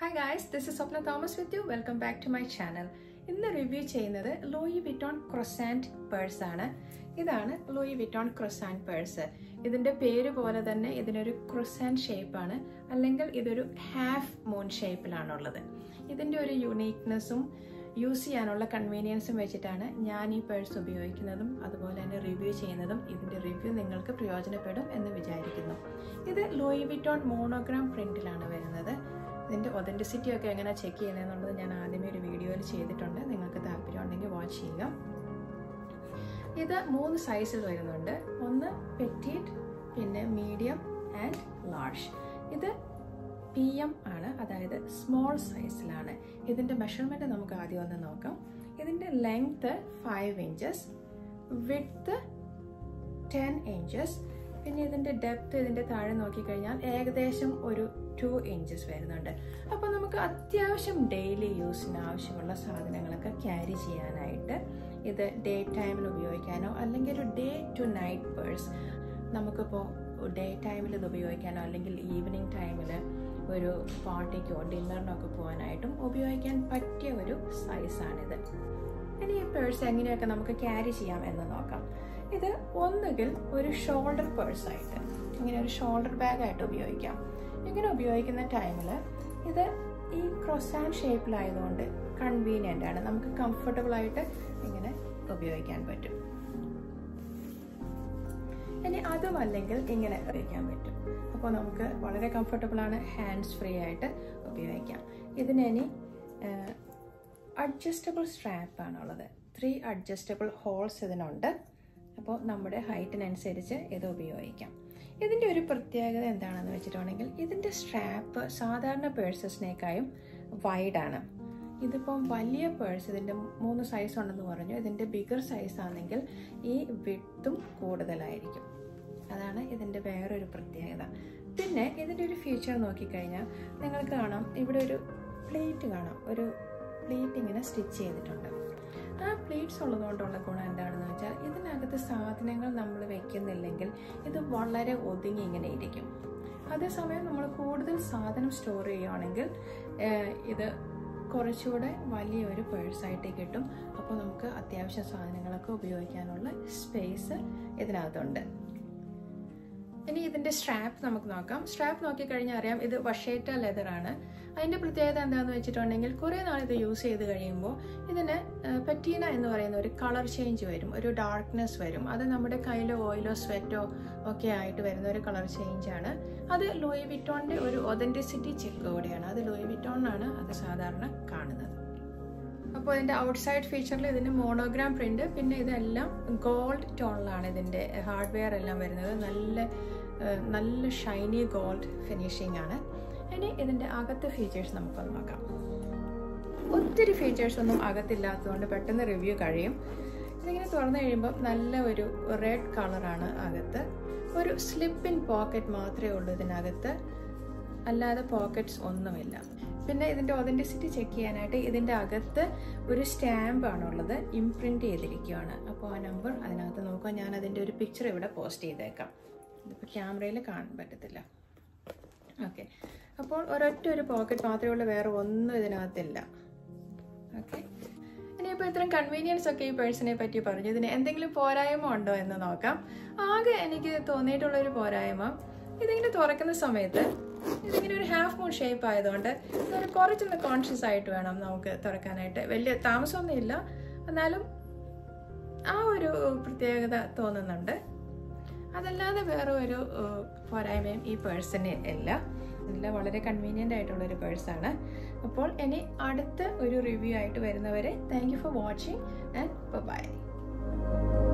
hi guys this is Swapna Thomas with you welcome back to my channel ഇന്ന് review ചെയ്യുന്നത് Louis Vuitton ക്രൊസാൻറ്റ് purse ആണ് ഇതാണ് ലോയി Vuitton ക്രൊസാൻറ്റ് purse ഇതിന്റെ പേര് പോലെ തന്നെ ഇതിനൊരു ക്രൊസാൻറ്റ് ഷേപ്പാണ് അല്ലെങ്കിൽ ഇതൊരു ഹാഫ് മൂൺ ഷേപ്പിലാണുള്ളത് ഇതിന്റെ ഒരു യുണീക്നെസ്സും യൂസ് ചെയ്യാനുള്ള കൺവീനിയൻസും വെച്ചിട്ടാണ് ഞാൻ ഈ പേഴ്സ് ഉപയോഗിക്കുന്നതും അതുപോലെ തന്നെ റിവ്യൂ ചെയ്യുന്നതും ഇതിന്റെ റിവ്യൂ നിങ്ങൾക്ക് പ്രയോജനപ്പെടും എന്ന് വിചാരിക്കുന്നു ഇത് ലോയി വിറ്റോൺ മോണോഗ്രാം പ്രിന്റിലാണ് വരുന്നത് ഇതിൻ്റെ ഒതൻറ്റിസിറ്റി ഒക്കെ എങ്ങനെ ചെക്ക് ചെയ്യുന്നതെന്നുള്ളത് ഞാൻ ആദ്യമേ ഒരു വീഡിയോയിൽ ചെയ്തിട്ടുണ്ട് നിങ്ങൾക്ക് താല്പര്യം ഉണ്ടെങ്കിൽ വാച്ച് ചെയ്യുക ഇത് മൂന്ന് സൈസിൽ വരുന്നുണ്ട് ഒന്ന് പെറ്റീറ്റ് പിന്നെ മീഡിയം ആൻഡ് ലാർജ് ഇത് പി എം ആണ് അതായത് സ്മോൾ സൈസിലാണ് ഇതിൻ്റെ മെഷർമെൻറ്റ് നമുക്ക് ആദ്യം ഒന്ന് നോക്കാം ഇതിൻ്റെ length five inches width ten inches പിന്നെ ഇതിൻ്റെ ഡെപ്ത് ഇതിൻ്റെ താഴെ നോക്കിക്കഴിഞ്ഞാൽ ഏകദേശം ഒരു ടു ഇഞ്ചസ് വരുന്നുണ്ട് അപ്പോൾ നമുക്ക് അത്യാവശ്യം ഡെയിലി യൂസിന് ആവശ്യമുള്ള സാധനങ്ങളൊക്കെ ക്യാരി ചെയ്യാനായിട്ട് ഇത് ഡേ ടൈമിൽ ഉപയോഗിക്കാനോ അല്ലെങ്കിൽ ഒരു ഡേ ടു നൈറ്റ് പേഴ്സ് നമുക്കിപ്പോൾ ഡേ ടൈമിൽ ഇത് ഉപയോഗിക്കാനോ അല്ലെങ്കിൽ ഈവനിങ് ടൈമിൽ ഒരു പാർട്ടിക്കോ ഡിന്നറിനോ ഒക്കെ പോകാനായിട്ടും ഉപയോഗിക്കാൻ പറ്റിയ ഒരു സൈസാണിത് ഇനി ഈ പേഴ്സ് എങ്ങനെയൊക്കെ നമുക്ക് ക്യാരി ചെയ്യാം എന്ന് നോക്കാം ഇത് ഒന്നുകിൽ ഒരു ഷോൾഡർ പേഴ്സായിട്ട് ഇങ്ങനെ ഒരു ഷോൾഡർ ബാഗായിട്ട് ഉപയോഗിക്കാം ഇങ്ങനെ ഉപയോഗിക്കുന്ന ടൈമിൽ ഇത് ഈ ക്രൊസാൻ ഷേപ്പിലായതുകൊണ്ട് കൺവീനിയൻ്റ് ആണ് നമുക്ക് കംഫർട്ടബിൾ ആയിട്ട് ഇങ്ങനെ ഉപയോഗിക്കാൻ പറ്റും ഇനി അതുമല്ലെങ്കിൽ ഇങ്ങനെ ഉപയോഗിക്കാൻ പറ്റും അപ്പോൾ നമുക്ക് വളരെ കംഫർട്ടബിൾ ആണ് ഹാൻഡ്സ് ഫ്രീ ആയിട്ട് ഉപയോഗിക്കാം ഇതിന് ഇനി അഡ്ജസ്റ്റബിൾ സ്ട്രാപ്പ് ആണുള്ളത് ത്രീ അഡ്ജസ്റ്റബിൾ ഹോൾസ് ഇതിനുണ്ട് അപ്പോൾ നമ്മുടെ ഹൈറ്റിനനുസരിച്ച് ഇത് ഉപയോഗിക്കാം ഇതിൻ്റെ ഒരു പ്രത്യേകത എന്താണെന്ന് വെച്ചിട്ടുണ്ടെങ്കിൽ ഇതിൻ്റെ സ്ട്രാപ്പ് സാധാരണ പേഴ്സസിനേക്കാളും വൈഡാണ് ഇതിപ്പം വലിയ പേഴ്സ് ഇതിൻ്റെ മൂന്ന് സൈസ് ഉണ്ടെന്ന് പറഞ്ഞു ഇതിൻ്റെ ബിഗർ സൈസ് ആണെങ്കിൽ ഈ വിട്ടും കൂടുതലായിരിക്കും അതാണ് ഇതിൻ്റെ വേറൊരു പ്രത്യേകത പിന്നെ ഇതിൻ്റെ ഒരു ഫീച്ചർ നോക്കിക്കഴിഞ്ഞാൽ നിങ്ങൾക്ക് കാണാം ഇവിടെ ഒരു പ്ലേറ്റ് കാണാം ഒരു പ്ലേറ്റ് ഇങ്ങനെ സ്റ്റിച്ച് ചെയ്തിട്ടുണ്ട് ആ പ്ലേറ്റ്സ് ഉള്ളതുകൊണ്ടുള്ള ഗുണം എന്താണെന്ന് വെച്ചാൽ ഇതിനകത്ത് സാധനങ്ങൾ നമ്മൾ വെക്കുന്നില്ലെങ്കിൽ ഇത് വളരെ ഒതുങ്ങി ഇങ്ങനെ ഇരിക്കും അതേസമയം നമ്മൾ കൂടുതൽ സാധനം സ്റ്റോർ ചെയ്യുകയാണെങ്കിൽ ഇത് കുറച്ചുകൂടെ വലിയൊരു പേഴ്സായിട്ട് കിട്ടും അപ്പോൾ നമുക്ക് അത്യാവശ്യ സാധനങ്ങളൊക്കെ ഉപയോഗിക്കാനുള്ള സ്പേസ് ഇതിനകത്തുണ്ട് ഇനി ഇതിന്റെ സ്ട്രാപ്പ് നമുക്ക് നോക്കാം സ്ട്രാപ്പ് നോക്കിക്കഴിഞ്ഞാൽ അറിയാം ഇത് വഷേറ്റ ലെതർ ആണ് അതിന്റെ പ്രത്യേകത എന്താണെന്ന് വെച്ചിട്ടുണ്ടെങ്കിൽ കുറേ നാൾ ഇത് യൂസ് ചെയ്ത് കഴിയുമ്പോൾ ഇതിന് പറ്റീന എന്ന് പറയുന്ന ഒരു കളർ ചേഞ്ച് വരും ഒരു ഡാർക്ക്നെസ് വരും അത് നമ്മുടെ കയ്യിലോ ഓയിലോ സ്വെറ്റോ ഒക്കെ ആയിട്ട് വരുന്ന ഒരു കളർ ചേഞ്ച് ആണ് അത് ലൂയി വിറ്റോണിന്റെ ഒരു ഒതന്റിസിറ്റി ചെക്ക് കൂടെയാണ് അത് ലൂയി വിറ്റോണിനാണ് അത് സാധാരണ കാണുന്നത് അപ്പോൾ ഇതിൻ്റെ ഔട്ട്സൈഡ് ഫീച്ചറിൽ ഇതിന് മോണോഗ്രാം പ്രിന്റ് പിന്നെ ഇതെല്ലാം ഗോൾഡ് ടോണിലാണ് ഇതിൻ്റെ ഹാർഡ്വെയർ എല്ലാം വരുന്നത് നല്ല നല്ല ഷൈനി ഗോൾഡ് ഫിനിഷിംഗ് ആണ് ഇനി ഇതിൻ്റെ അകത്തെ ഫീച്ചേഴ്സ് നമുക്കൊന്ന് നോക്കാം ഒത്തിരി ഫീച്ചേഴ്സ് ഒന്നും അകത്തില്ലാത്തതുകൊണ്ട് പെട്ടെന്ന് റിവ്യൂ കഴിയും ഇതിങ്ങനെ തുറന്നു കഴിയുമ്പോൾ നല്ല ഒരു റെഡ് കളറാണ് അകത്ത് ഒരു സ്ലിപ്പിൻ പോക്കറ്റ് മാത്രമേ ഉള്ളൂ ഇതിനകത്ത് അല്ലാതെ പോക്കറ്റ്സ് ഒന്നുമില്ല പിന്നെ ഇതിൻ്റെ ഒതൻറ്റിസിറ്റി ചെക്ക് ചെയ്യാനായിട്ട് ഇതിൻ്റെ അകത്ത് ഒരു സ്റ്റാമ്പ് ആണുള്ളത് ഇംപ്രിൻ്റ് ചെയ്തിരിക്കുകയാണ് അപ്പോൾ ആ നമ്പർ അതിനകത്ത് നോക്കുക ഞാൻ അതിൻ്റെ ഒരു പിക്ചർ ഇവിടെ പോസ്റ്റ് ചെയ്തേക്കാം ഇതിപ്പോൾ ക്യാമറയിൽ കാണാൻ പറ്റത്തില്ല ഓക്കെ അപ്പോൾ ഒരൊറ്റ ഒരു പോക്കറ്റ് മാത്രമേ ഉള്ളൂ വേറെ ഒന്നും ഇതിനകത്തില്ല ഓക്കെ ഇനിയിപ്പോൾ ഇത്രയും കൺവീനിയൻസ് ഒക്കെ ഈ പേഴ്സണെ പറ്റി പറഞ്ഞു ഇതിന് എന്തെങ്കിലും പോരായ്മ ഉണ്ടോ എന്ന് നോക്കാം ആകെ എനിക്ക് തോന്നിയിട്ടുള്ള ഒരു പോരായ്മ ഇതിങ്ങനെ തുറക്കുന്ന സമയത്ത് ഇതിങ്ങനെ ഒരു ഹാഫ് മൂൺ ഷേപ്പ് ആയതുകൊണ്ട് ഒരു കുറച്ചൊന്ന് കോൺഷ്യസ് ആയിട്ട് വേണം നമുക്ക് തുറക്കാനായിട്ട് വലിയ താമസമൊന്നുമില്ല എന്നാലും ആ ഒരു പ്രത്യേകത തോന്നുന്നുണ്ട് അതല്ലാതെ വേറെ ഒരു പോരായ്മയും ഈ പേഴ്സണ് ഇല്ല ഇല്ല വളരെ കൺവീനിയൻ്റ് ആയിട്ടുള്ള ഒരു പേഴ്സാണ് അപ്പോൾ ഇനി അടുത്ത ഒരു റിവ്യൂ ആയിട്ട് വരുന്നവരെ thank you for watching and by